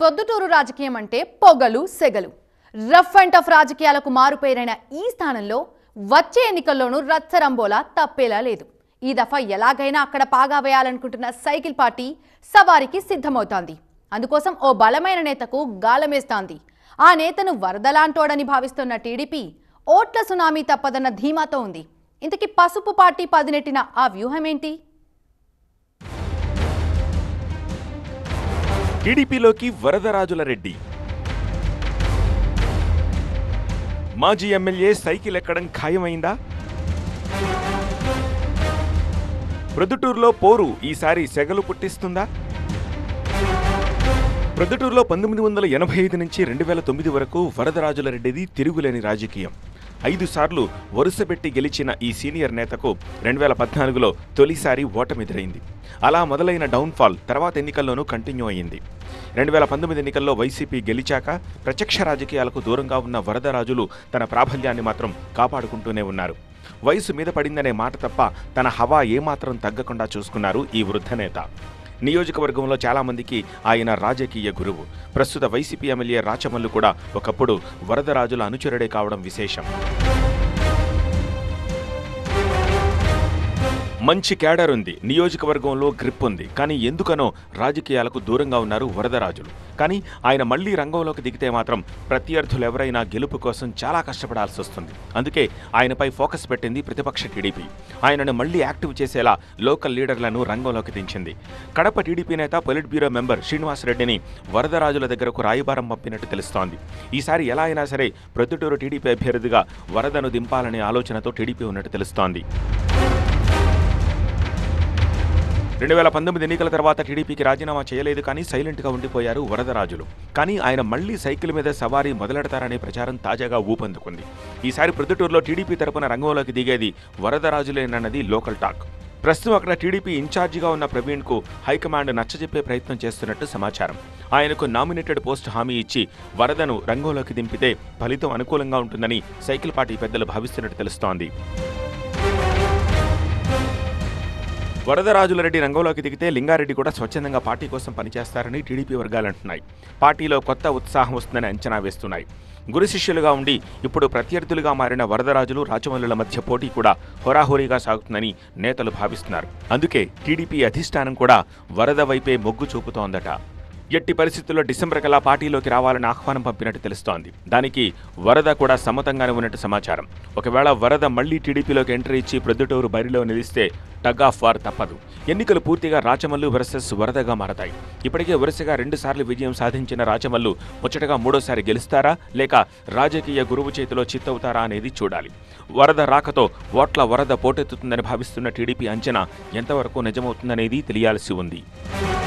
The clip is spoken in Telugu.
పొద్దుటూరు రాజకీయం అంటే పొగలు సెగలు రఫ్ అండ్ టఫ్ రాజకీయాలకు మారుపేరైన ఈ స్థానంలో వచ్చే ఎన్నికల్లోనూ రచ్చరంబోలా తప్పేలా లేదు ఈ దఫా ఎలాగైనా అక్కడ పాగా వేయాలనుకుంటున్న సైకిల్ పార్టీ సవారికి సిద్ధమవుతోంది అందుకోసం ఓ బలమైన నేతకు గాలమేస్తోంది ఆ నేతను వరదలాంటోడని భావిస్తున్న టీడీపీ ఓట్ల సునామీ తప్పదన్న ధీమాతో ఉంది ఇంతకీ పసుపు పార్టీ పదినెట్టిన ఆ వ్యూహం ఏంటి టీడీపీలోకి వరదరాజుల రెడ్డి మాజీ ఎమ్మెల్యే సైకిల్ ఎక్కడం ఖాయమైందా ప్రొద్దుటూరులో పోరు ఈసారి సెగలు పుట్టిస్తుందా ప్రొద్దుటూరులో పంతొమ్మిది వందల ఎనభై ఐదు నుంచి రెండు వేల తొమ్మిది వరకు వరదరాజుల రెడ్డిది తిరుగులేని రాజకీయం ఐదు సార్లు వరుసపెట్టి గెలిచిన ఈ సీనియర్ నేతకు రెండు వేల పద్నాలుగులో తొలిసారి ఓటమిదిరైంది అలా మొదలైన డౌన్ఫాల్ తర్వాత ఎన్నికల్లోనూ కంటిన్యూ అయ్యింది రెండు వేల పంతొమ్మిది ఎన్నికల్లో వైసీపీ గెలిచాక ప్రత్యక్ష రాజకీయాలకు దూరంగా ఉన్న వరదరాజులు తన ప్రాబల్యాన్ని మాత్రం కాపాడుకుంటూనే ఉన్నారు వయసు మీద పడిందనే మాట తప్ప తన హవా ఏమాత్రం తగ్గకుండా చూసుకున్నారు ఈ వృద్ధ నేత నియోజకవర్గంలో చాలామందికి ఆయన రాజకీయ గురువు ప్రస్తుత వైసీపీ ఎమ్మెల్యే రాచమల్లు కూడా ఒకప్పుడు వరదరాజుల అనుచరుడే కావడం విశేషం మంచి క్యాడర్ ఉంది నియోజకవర్గంలో గ్రిప్ ఉంది కానీ ఎందుకనో రాజకీయాలకు దూరంగా ఉన్నారు వరదరాజులు కానీ ఆయన మళ్లీ రంగంలోకి దిగితే మాత్రం ప్రత్యర్థులు ఎవరైనా గెలుపు కోసం చాలా కష్టపడాల్సి వస్తుంది అందుకే ఆయనపై ఫోకస్ పెట్టింది ప్రతిపక్ష టీడీపీ ఆయనను మళ్లీ యాక్టివ్ చేసేలా లోకల్ లీడర్లను రంగంలోకి దించింది కడప టీడీపీ నేత పొలిట్ బ్యూరో మెంబర్ శ్రీనివాసరెడ్డిని వరదరాజుల దగ్గరకు రాయబారం పంపినట్టు తెలుస్తోంది ఈసారి ఎలా అయినా సరే ప్రొద్దుటూరు టీడీపీ అభ్యర్థిగా వరదను దింపాలనే ఆలోచనతో టీడీపీ ఉన్నట్టు తెలుస్తోంది రెండు వేల పంతొమ్మిది ఎన్నికల తర్వాత టీడీపీకి రాజీనామా చేయలేదు కానీ సైలెంట్గా ఉండిపోయారు వరదరాజులు కానీ ఆయన మళ్లీ సైకిల్ మీద సవారీ మొదలెడతారనే ప్రచారం తాజాగా ఊపందుకుంది ఈసారి ప్రొద్దుటూరులో టీడీపీ తరపున రంగంలోకి దిగేది వరదరాజులేనన్నది లోకల్ టాక్ ప్రస్తుతం అక్కడ టీడీపీ ఇన్ఛార్జిగా ఉన్న ప్రవీణ్కు హైకమాండ్ నచ్చజెప్పే ప్రయత్నం చేస్తున్నట్టు సమాచారం ఆయనకు నామినేటెడ్ పోస్ట్ హామీ ఇచ్చి వరదను రంగంలోకి దింపితే ఫలితం అనుకూలంగా ఉంటుందని సైకిల్ పార్టీ పెద్దలు భావిస్తున్నట్టు తెలుస్తోంది వరదరాజులరెడ్డి రంగంలోకి దిగితే లింగారెడ్డి కూడా స్వచ్ఛందంగా పార్టీ కోసం పనిచేస్తారని టీడీపీ వర్గాలు అంటున్నాయి పార్టీలో కొత్త ఉత్సాహం వస్తుందని అంచనా వేస్తున్నాయి గురు శిష్యులుగా ఉండి ఇప్పుడు ప్రత్యర్థులుగా మారిన వరదరాజులు రాచమల్లుల మధ్య పోటీ కూడా హోరాహోరీగా సాగుతుందని నేతలు భావిస్తున్నారు అందుకే టీడీపీ అధిష్టానం కూడా వరద వైపే మొగ్గు చూపుతోందట ఎట్టి పరిస్థితుల్లో డిసెంబర్ కల్లా పార్టీలోకి రావాలని ఆహ్వానం పంపినట్టు తెలుస్తోంది దానికి వరద కూడా సమ్మతంగానే ఉన్నట్టు సమాచారం ఒకవేళ వరద మళ్లీ టీడీపీలోకి ఎంట్రీ ఇచ్చి ప్రొద్దుటూరు బరిలో నిలిస్తే టగ్ ఆఫ్ వార్ తప్పదు ఎన్నికలు పూర్తిగా రాచమల్లు వర్సెస్ వరదగా మారతాయి ఇప్పటికే వరుసగా రెండుసార్లు విజయం సాధించిన రాచమల్లు ముచ్చటగా మూడోసారి గెలుస్తారా లేక రాజకీయ గురువు చేతిలో చిత్తవుతారా అనేది చూడాలి వరద రాకతో ఓట్ల వరద పోటెత్తుతుందని భావిస్తున్న టీడీపీ అంచనా ఎంతవరకు నిజమవుతుందనేది తెలియాల్సి ఉంది